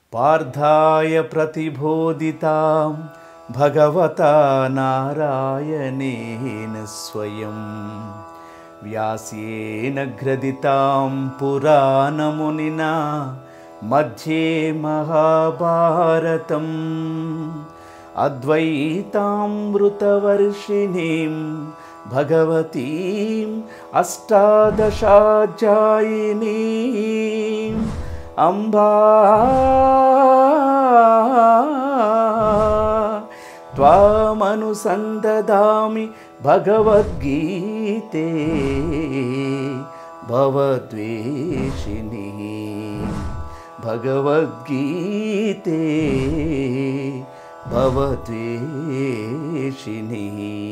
పార్థాయ ప్రతిబోధితాం భగవతా నారాయణేన స్వయం వ్యాసేన గ్రదితాం పురాణమునినా మధ్యే మహాభారతం అద్వైతామృతవర్షిణీం భగవతీం అష్టాదశాధ్యాయినీం అంబా త్వామనుసందదామి భగవద్గీతే భవద్వేషిణి భగవద్గీతే భవద్వేషిణి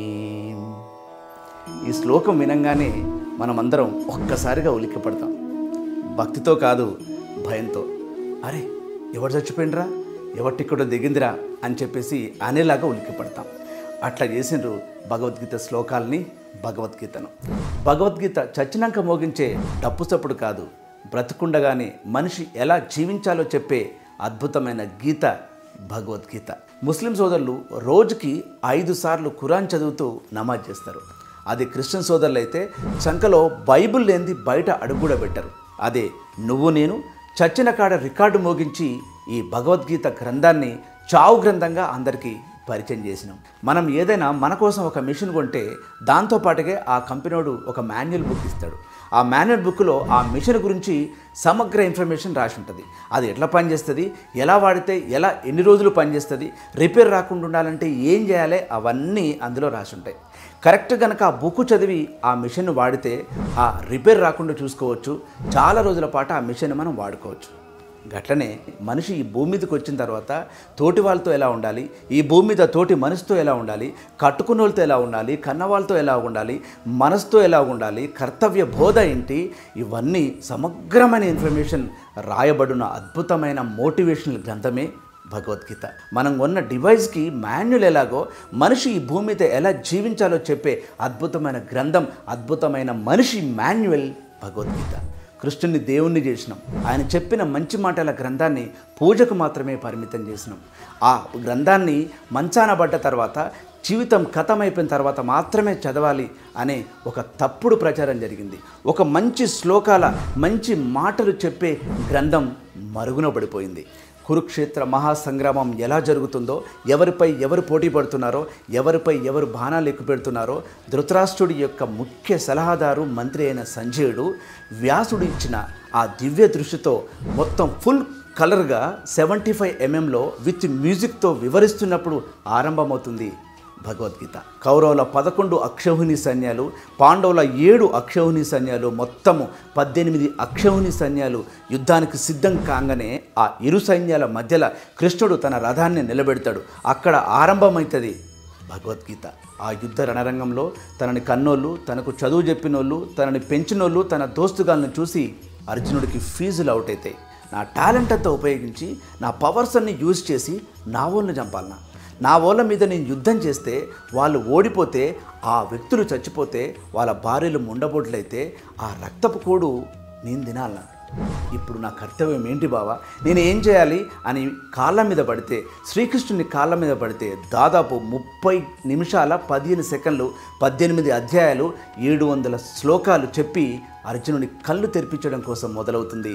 ఈ శ్లోకం వినంగానే మనమందరం ఒక్కసారిగా ఉలిక్కిపడతాం భక్తితో కాదు భయంతో అరే ఎవరు చచ్చిపోయినరా ఎవరి టిక్కెట్ దిగిందిరా అని చెప్పేసి అనేలాగా ఉలిక్కిపడతాం అట్లా చేసిండ్రు భగవద్గీత శ్లోకాల్ని భగవద్గీతను భగవద్గీత చచ్చినాక మోగించే డప్పు చప్పుడు కాదు బ్రతుకుండగానే మనిషి ఎలా జీవించాలో చెప్పే అద్భుతమైన గీత భగవద్గీత ముస్లిం సోదరులు రోజుకి ఐదు సార్లు ఖురాన్ చదువుతూ నమాజ్ చేస్తారు అది క్రిస్టియన్ సోదరులు అయితే చంకలో బైబిల్ లేనిది బయట అడుగు కూడా పెట్టరు అదే నువ్వు నేను చచ్చిన కాడ రికార్డు మోగించి ఈ భగవద్గీత గ్రంథాన్ని చావు గ్రంథంగా అందరికీ పరిచయం చేసినాం మనం ఏదైనా మన కోసం ఒక మిషన్ కొంటే దాంతో పాటుగా ఆ కంపెనీడు ఒక మాన్యువల్ బుక్ ఇస్తాడు ఆ మాన్యువల్ బుక్లో ఆ మిషన్ గురించి సమగ్ర ఇన్ఫర్మేషన్ రాసి ఉంటుంది అది ఎట్లా పనిచేస్తుంది ఎలా వాడితే ఎలా ఎన్ని రోజులు పనిచేస్తుంది రిపేర్ రాకుండా ఉండాలంటే ఏం చేయాలి అవన్నీ అందులో రాసి ఉంటాయి కరెక్ట్ కనుక ఆ బుక్ చదివి ఆ మిషన్ వాడితే ఆ రిపేర్ రాకుండా చూసుకోవచ్చు చాలా రోజుల పాటు ఆ మిషన్ మనం వాడుకోవచ్చు గట్లనే మనిషి ఈ భూమి మీదకి వచ్చిన తర్వాత తోటి వాళ్ళతో ఎలా ఉండాలి ఈ భూమి మీద తోటి మనసుతో ఎలా ఉండాలి కట్టుకున్న వాళ్ళతో ఎలా ఉండాలి కన్నవాళ్ళతో ఎలా ఉండాలి మనసుతో ఎలా ఉండాలి కర్తవ్య బోధ ఏంటి ఇవన్నీ సమగ్రమైన ఇన్ఫర్మేషన్ రాయబడిన అద్భుతమైన మోటివేషనల్ గ్రంథమే భగవద్గీత మనం ఉన్న డివైస్కి మాన్యుల్ ఎలాగో మనిషి ఈ భూమి మీద ఎలా జీవించాలో చెప్పే అద్భుతమైన గ్రంథం అద్భుతమైన మనిషి మాన్యువల్ భగవద్గీత కృష్ణుని దేవుణ్ణి చేసినాం ఆయన చెప్పిన మంచి మాటల గ్రంథాన్ని పూజకు మాత్రమే పరిమితం చేసినాం ఆ గ్రంథాన్ని మంచాన పడ్డ తర్వాత జీవితం కథమైపోయిన తర్వాత మాత్రమే చదవాలి అనే ఒక తప్పుడు ప్రచారం జరిగింది ఒక మంచి శ్లోకాల మంచి మాటలు చెప్పే గ్రంథం మరుగున పడిపోయింది కురుక్షేత్ర మహాసంగ్రామం ఎలా జరుగుతుందో ఎవరిపై ఎవరు పోటీ పడుతున్నారో ఎవరిపై ఎవరు బాణాలు ఎక్కువ పెడుతున్నారో ధృతరాష్ట్రుడి యొక్క ముఖ్య సలహాదారు మంత్రి అయిన సంజయుడు వ్యాసుడు ఇచ్చిన ఆ దివ్య దృష్టితో మొత్తం ఫుల్ కలర్గా సెవెంటీ ఫైవ్ ఎంఎంలో విత్ మ్యూజిక్తో వివరిస్తున్నప్పుడు ఆరంభమవుతుంది భగవద్గీత కౌరవుల పదకొండు అక్షౌహిణి సైన్యాలు పాండవుల ఏడు అక్షౌహిణి సైన్యాలు మొత్తము పద్దెనిమిది అక్షౌహిణి సైన్యాలు యుద్ధానికి సిద్ధం కాగానే ఆ ఇరు సైన్యాల మధ్యలో కృష్ణుడు తన రథాన్ని నిలబెడతాడు అక్కడ ఆరంభమవుతుంది భగవద్గీత ఆ యుద్ధ రణరంగంలో తనని కన్నోళ్ళు తనకు చదువు చెప్పినోళ్ళు తనని పెంచినోళ్ళు తన దోస్తుగాలను చూసి అర్జునుడికి ఫీజులు అవుట్ అవుతాయి నా టాలెంట్ అంతా ఉపయోగించి నా పవర్స్ అన్ని యూజ్ చేసి నా వాళ్ళని చంపాలన్నా నా వాళ్ళ మీద నేను యుద్ధం చేస్తే వాళ్ళు ఓడిపోతే ఆ వ్యక్తులు చచ్చిపోతే వాళ్ళ భార్యలు ముండబోట్లయితే ఆ రక్తపు కోడు నేను తినాలన్నా ఇప్పుడు నా కర్తవ్యం ఏంటి బావా నేను ఏం చేయాలి అని కాళ్ళ మీద పడితే శ్రీకృష్ణుని కాళ్ళ మీద పడితే దాదాపు ముప్పై నిమిషాల పదిహేను సెకండ్లు పద్దెనిమిది అధ్యాయాలు ఏడు వందల శ్లోకాలు చెప్పి అర్జునుని కళ్ళు తెరిపించడం కోసం మొదలవుతుంది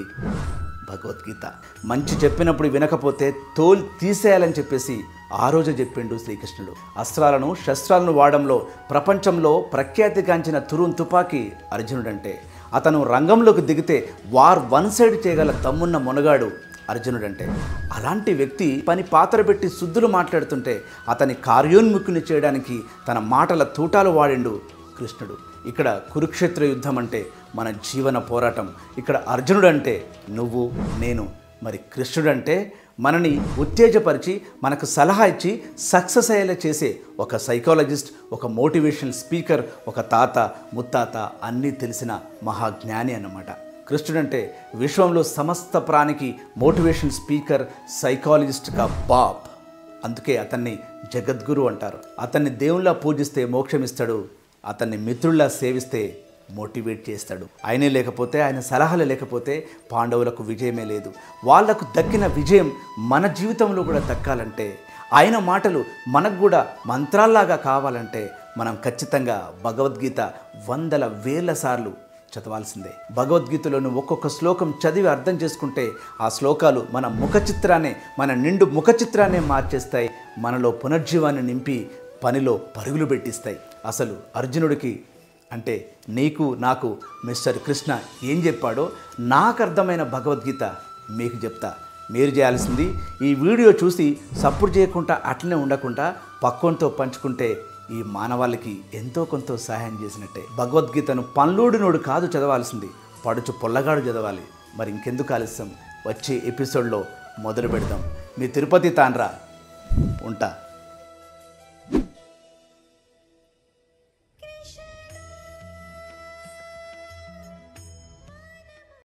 భగవద్గీత మంచి చెప్పినప్పుడు వినకపోతే తోలు తీసేయాలని చెప్పేసి ఆ రోజు చెప్పిండు శ్రీకృష్ణుడు అస్త్రాలను శస్త్రాలను వాడంలో ప్రపంచంలో ప్రఖ్యాతిగాంచిన తురున్ తుపాకీ అర్జునుడంటే అతను రంగంలోకి దిగితే వార్ వన్ సైడ్ చేయగల తమ్మున్న మొనగాడు అర్జునుడంటే అలాంటి వ్యక్తి పని పాత్ర పెట్టి శుద్ధులు మాట్లాడుతుంటే అతని కార్యోన్ముఖుని చేయడానికి తన మాటల తూటాలు వాడిండు కృష్ణుడు ఇక్కడ కురుక్షేత్ర యుద్ధం అంటే మన జీవన పోరాటం ఇక్కడ అర్జునుడు అంటే నువ్వు నేను మరి కృష్ణుడు అంటే మనని ఉత్తేజపరిచి మనకు సలహా ఇచ్చి సక్సెస్ అయ్యేలా చేసే ఒక సైకాలజిస్ట్ ఒక మోటివేషనల్ స్పీకర్ ఒక తాత ముత్తాత అన్నీ తెలిసిన మహాజ్ఞాని అన్నమాట కృష్ణుడంటే విశ్వంలో సమస్త ప్రాణికి మోటివేషన్ స్పీకర్ సైకాలజిస్ట్గా బాబ్ అందుకే అతన్ని జగద్గురు అంటారు అతన్ని దేవుళ్ళ పూజిస్తే మోక్షమిస్తాడు అతన్ని మిత్రుల్లా సేవిస్తే మోటివేట్ చేస్తాడు ఆయనే లేకపోతే ఆయన సలహాలు లేకపోతే పాండవులకు విజయమే లేదు వాళ్లకు దక్కిన విజయం మన జీవితంలో కూడా దక్కాలంటే ఆయన మాటలు మనకు కూడా మంత్రాల్లాగా కావాలంటే మనం ఖచ్చితంగా భగవద్గీత వందల వేల సార్లు చదవాల్సిందే భగవద్గీతలోని ఒక్కొక్క శ్లోకం చదివి అర్థం చేసుకుంటే ఆ శ్లోకాలు మన ముఖ చిత్రాన్ని మన నిండు ముఖ చిత్రాన్ని మార్చేస్తాయి మనలో పునర్జీవాన్ని నింపి పనిలో పరుగులు పెట్టిస్తాయి అసలు అర్జునుడికి అంటే నీకు నాకు మిస్టర్ కృష్ణ ఏం చెప్పాడో నాకు అర్థమైన భగవద్గీత మీకు చెప్తా మీరు చేయాల్సింది ఈ వీడియో చూసి సపోర్ట్ చేయకుండా అట్లనే ఉండకుండా పక్కంతో పంచుకుంటే ఈ మానవాళికి ఎంతో కొంత సహాయం చేసినట్టే భగవద్గీతను పన్లోడినోడు కాదు చదవాల్సింది పడుచు పొల్లగాడు చదవాలి మరి ఇంకెందుకు ఆలస్యం వచ్చే ఎపిసోడ్లో మొదలు పెడదాం మీ తిరుపతి తాండ్రా ఉంటా